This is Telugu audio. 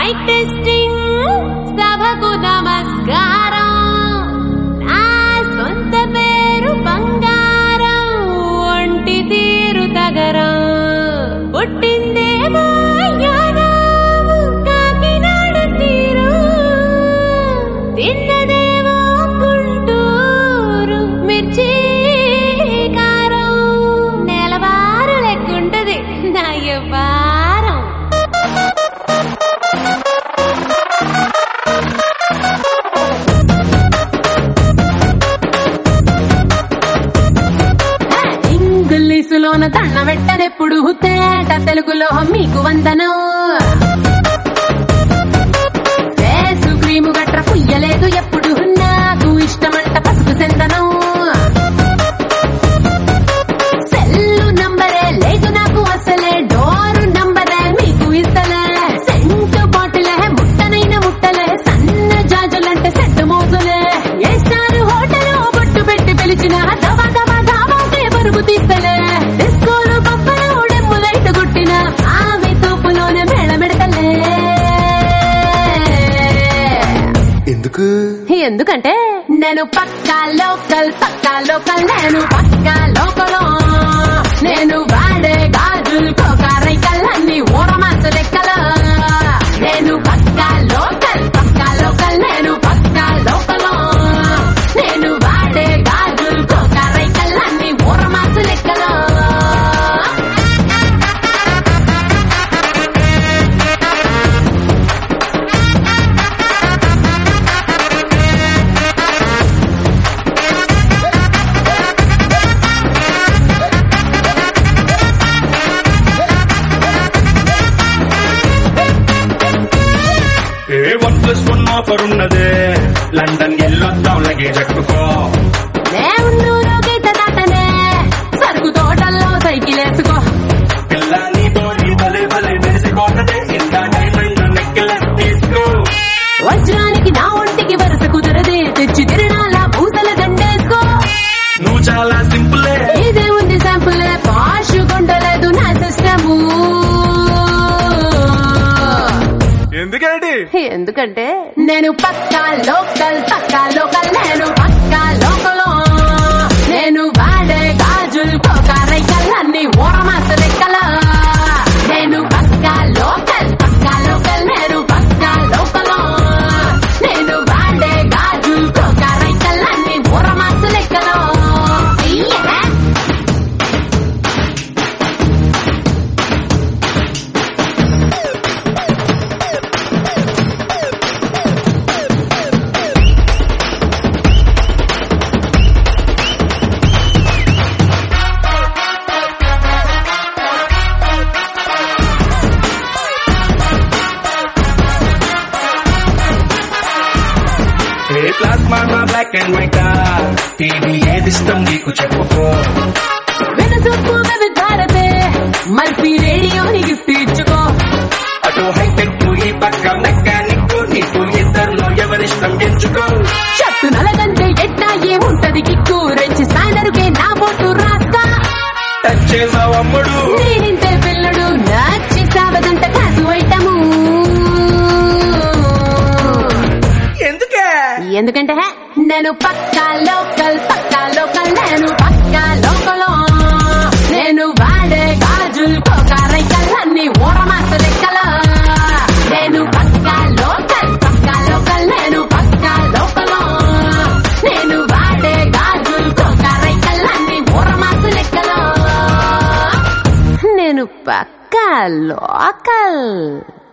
మైక్ టెస్టింగ్ సభకు నమస్కారం నా సొంత పేరు బంగారం ఒంటి తీరు తగరం పుట్టిందేమో యానాము కాకినాడ తీరు తిన్నదేమో గుంటూరు మిర్చి కారం నెలవారు లెక్కుంటది నా వ్యవహారం ఇంగ్లీషులోన దండ పెట్టనెప్పుడు తేట తెలుగులో మీకు వందనం ఫేసు క్రీము గట్ర పుయ్యలేదు ఎప్పుడు నాకు ఇష్టమంట పసుపు సెందనం సెల్లు నంబరే లేదు నాకు అసలే డోరు నంబరే మీకు ఇస్తలే సెంటు బాటిలే ముట్టనైన ముట్టలే సన్న జాజులంటే సెట్ మోజులే ఏ స్టార్ హోటల్ బొట్టు పెట్టి పిలిచిన దవా దవా దావాకే పరుగు తీస్తలే డిస్కోలు పప్పలు డెమ్ములైట్ గుట్టిన ఆమె తూపులోనే మేళమెడతలే ఎందుకు ఎందుకంటే నేను పక్కా లోకల్ పక్కా లోకల్ నేను పక్కా లోకలో నేను వాడే గాజులు కోకారైకల్లన్నీ ఊరమాస లెక్కల నేను పక్కా లోకల్ పక్కా లోకల్ నేను పక్కా లోకలో నేను వాడే గాజులు కోకారైకల్లన్నీ ఊరమాస లెక్కలో ఏ వన్ ప్లస్ వన్ ఆఫర్ ఉన్నదే లండన్ ఎల్లొద్దాం లగేజ్ ఎక్కుకో నేనున్నూరు గీత దాటనే సరుకు తోటల్లో సైకిల్ వేసుకో పిల్ల నీతో నీ భలే భలే మెరిసిపోతదే ఇంత డైమండ్ నెక్లెస్ తీసుకో వజ్రానికి నా ఒంటికి వరుస కుదరదే తెచ్చి తిరణాల పూసల దండేసుకో నువ్వు చాలా సింపులే ఇదే ఉంది శాంపుల్ పాష్ కొండలేదు నా సిస్టము ఎందుకేంటి ఎందుకంటే నేను పక్కా లోకల్ పక్కా లోకల్ నేను పక్కా లోకలో నేను వాడే గాజులు కోకారైకల్లన్నీ ఓరమాస లెక్కల నేను పక్కా లోకల్ పక్కా లోకల్ నేను పక్కా లోకలో నేను వాడే గాజులు కోకారైకల్లన్నీ ఓరమాస లెక్కలో ఇయ్యే. ఏ plasma black and white TV ఏది ఇష్టం నీకు చెప్పుకో వినసొప్పు విధారతే మల్పి రేడియోని గిఫ్ట్ ఇచ్చుకో అటు హైటెక్ ఈ పక్క మెకానిక్ నీకు ఇద్దరులో ఎవరిష్టం ఎంచుకో షట్టు నలగంటే ఎట్టా ఏముంటది కిక్కు రెచ్చి సాయనరుకే నా బొట్టు రాస్తా టచ్ చేసావు అమ్ముడు నేనింతే పిల్లడు నచ్చి సావదంట కాసు ఐటము ఎందుకే ఎందుకంటే హే, నేను పక్కా లోకల్ పక్కా లోకల్ నేను పక్కా లోకలో నేను వాడే గాజులు కోకారైకల్లన్నీ ఓరమాస లెక్కల నేను పక్కా లోకల్ పక్కా లోకల్ నేను పక్కా లోకలో నేను వాడే గాజులు కోకారైకల్లన్నీ ఓరమాస లెక్కలో నేను పక్కా లోకల్